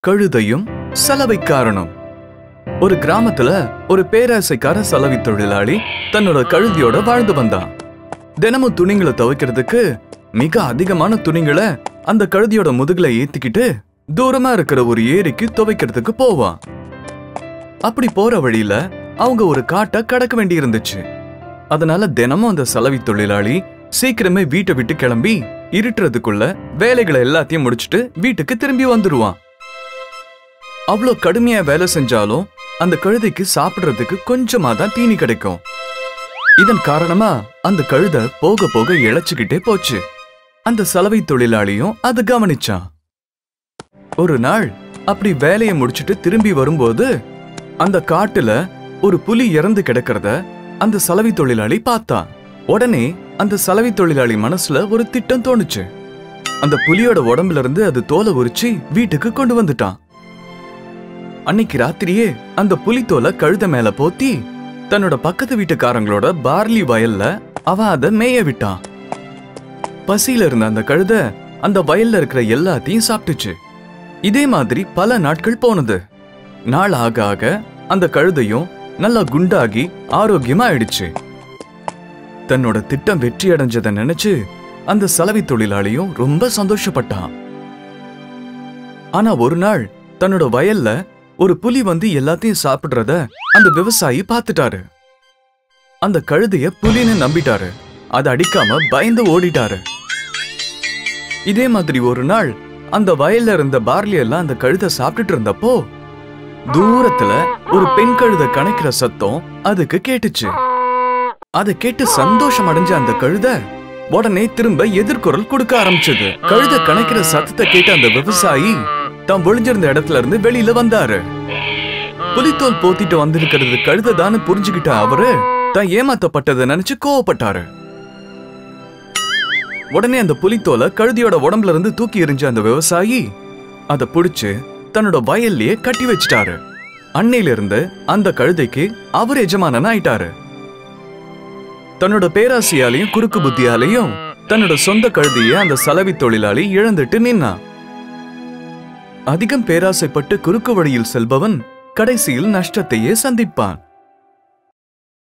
கழுதையும் சலவைக்காரனும் ஒரு கிராமத்துல ஒரு பேராசைக்கார சலவை தொழிலாளி தன்னோட கழுதியோட வாழ்ந்து வந்தான் தினமும் துணிங்களை துவைக்கிறதுக்கு மிக அதிகமான துணிங்களை அந்த கழுதியோட முதுகுல ஏத்திக்கிட்டு தூரமா இருக்கிற ஒரு ஏரிக்கு துவைக்கிறதுக்கு போவான் அப்படி போற வழியில அவங்க ஒரு காட்டை கடக்க வேண்டி இருந்துச்சு அதனால தினமும் அந்த சலவை தொழிலாளி சீக்கிரமே வீட்டை விட்டு கிளம்பி இருட்டுறதுக்குள்ள வேலைகளை எல்லாத்தையும் முடிச்சிட்டு வீட்டுக்கு திரும்பி வந்துருவான் அவ்வளோ கடுமையா வேலை செஞ்சாலும் அந்த கழுதைக்கு சாப்பிடுறதுக்கு கொஞ்சமா தான் தீனி கிடைக்கும் இதன் காரணமா அந்த கழுதை போக போக இழைச்சுக்கிட்டே போச்சு அந்த சலவை தொழிலாளியும் அதை கவனிச்சான் ஒரு நாள் அப்படி வேலையை முடிச்சிட்டு திரும்பி வரும்போது அந்த காட்டுல ஒரு புலி இறந்து கிடக்கிறத அந்த சலவை தொழிலாளி பார்த்தான் உடனே அந்த சலவை தொழிலாளி மனசுல ஒரு திட்டம் தோணுச்சு அந்த புலியோட உடம்புல இருந்து அது தோலை உரிச்சு வீட்டுக்கு கொண்டு வந்துட்டான் அன்னைக்கு ராத்திரியே அந்த புலித்தோலை கழுத மேல போத்தி தன்னோட பக்கத்து வீட்டுக்காரங்களோட பார்லி வயல்ல அவன் அதை மேய விட்டான் பசியில இருந்த அந்த கழுத அந்த வயல்ல இருக்கிற எல்லாத்தையும் சாப்பிட்டுச்சு இதே மாதிரி பல நாட்கள் போனது நாள் ஆக ஆக அந்த கழுதையும் நல்லா குண்டாகி ஆரோக்கியமா ஆயிடுச்சு தன்னோட திட்டம் வெற்றி அடைஞ்சதை நினைச்சு அந்த சலவை தொழிலாளியும் ரொம்ப சந்தோஷப்பட்டான் ஆனா ஒரு நாள் தன்னோட வயல்ல ஒரு புலி வந்து எல்லாத்தையும் சாப்பிடுறத அந்த விவசாயி பார்த்துட்டாரு அந்த கழுதைய புலின்னு நம்பிட்டாரு அதை அடிக்காம பயந்து ஓடிட்டாரு இதே மாதிரி ஒரு நாள் அந்த வயல்ல இருந்த பார்லி எல்லாம் அந்த கழுதை சாப்பிட்டுட்டு இருந்தப்போ தூரத்துல ஒரு பெண் கழுதை கணக்கிற சத்தம் அதுக்கு கேட்டுச்சு அதை கேட்டு சந்தோஷம் அடைஞ்ச அந்த கழுதை உடனே திரும்ப எதிர்குரல் கொடுக்க ஆரம்பிச்சது கழுதை கணக்கிற சத்தத்தை கேட்ட அந்த விவசாயி தாம் ஒளிஞ்சிருந்த இடத்துல இருந்து வெளியில வந்தாரு புலித்தோல் போத்திட்டு வந்திருக்கிறது கழுதைதான்னு புரிஞ்சுக்கிட்ட அவரு தான் ஏமாத்தப்பட்டதை நினைச்சு கோவப்பட்டாரு உடனே அந்த புலித்தோலை கழுதியோட உடம்புல இருந்து தூக்கி எறிஞ்ச அந்த விவசாயி அதை புடிச்சு தன்னோட வயல்லயே கட்டி வச்சிட்டாரு அன்னையில இருந்து அந்த கழுதைக்கு அவர் எஜமானன் ஆயிட்டாரு தன்னோட பேராசியாலையும் குறுக்கு புத்தியாலையும் தன்னோட சொந்த கழுதிய அந்த சலவை தொழிலாளி இழந்துட்டு நின்னான் அதிகம் பேராசைப்பட்டு குறுக்கு வழியில் செல்பவன் கடைசியில் நஷ்டத்தையே சந்திப்பான்